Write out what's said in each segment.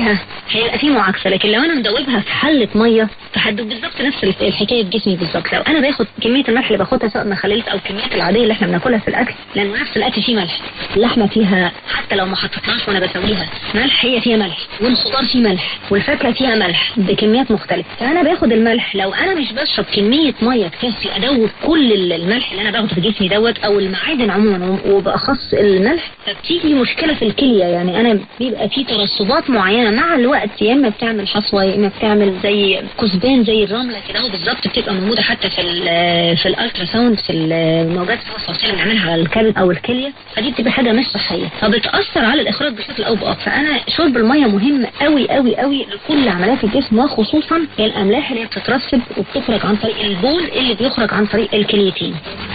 عالجها هيبقى في معاكسه لكن لو انا مدوبها في حله ميه فهدوب بالظبط نفس الح- الحكايه في جسمي بالظبط لو انا باخد كميه الملح اللي باخدها سواء مخللت او الكميات العاديه اللي احنا بناكلها في الاكل لان نفس الاكل فيه ملح اللحمه فيها حتى لو ما حطيتهاش وانا بسويها ملح هي فيها ملح والخضار فيه ملح والفاكهه فيها ملح بكميات مختلفه فانا باخد الملح لو انا مش بشرب كميه ميه تكفي ادوب كل ال- الملح اللي انا باخده في جسمي دوت او المعادن عموما وباخص الملح فبتيجي مشكله في الكليه يعني انا بيبقى في ترسبات معينه مع الوقت يا اما بتعمل حصوه يا اما بتعمل زي كثبان زي الرمله كده اهو بالظبط بتبقى موجوده حتى في ال في الالترا ساوند في الموجات الصوتيه اللي بنعملها على الكبد او الكليه فدي بتبقى حاجه مش صحيه فبتاثر على الاخراج بشكل او باخر فانا شرب الميه مهم قوي قوي قوي لكل عمليات الجسم وخصوصا الاملاح اللي هي بتترسب وبتخرج عن طريق البول اللي بيخرج عن طريق الكليتين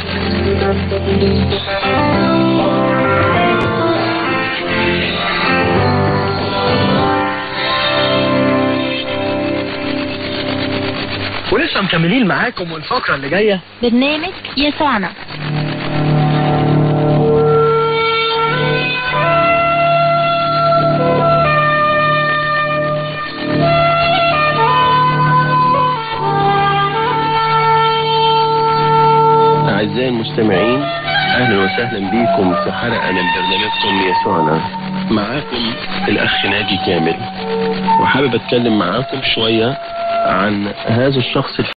ولسه مكملين معاكم والفقرة اللي جاية برنامج يسوعنا أعزائي المستمعين أهلا وسهلا بكم في حلقة من برنامجكم يسوعنا معاكم الأخ ناجي كامل وحابب أتكلم معاكم شوية عن هذا الشخص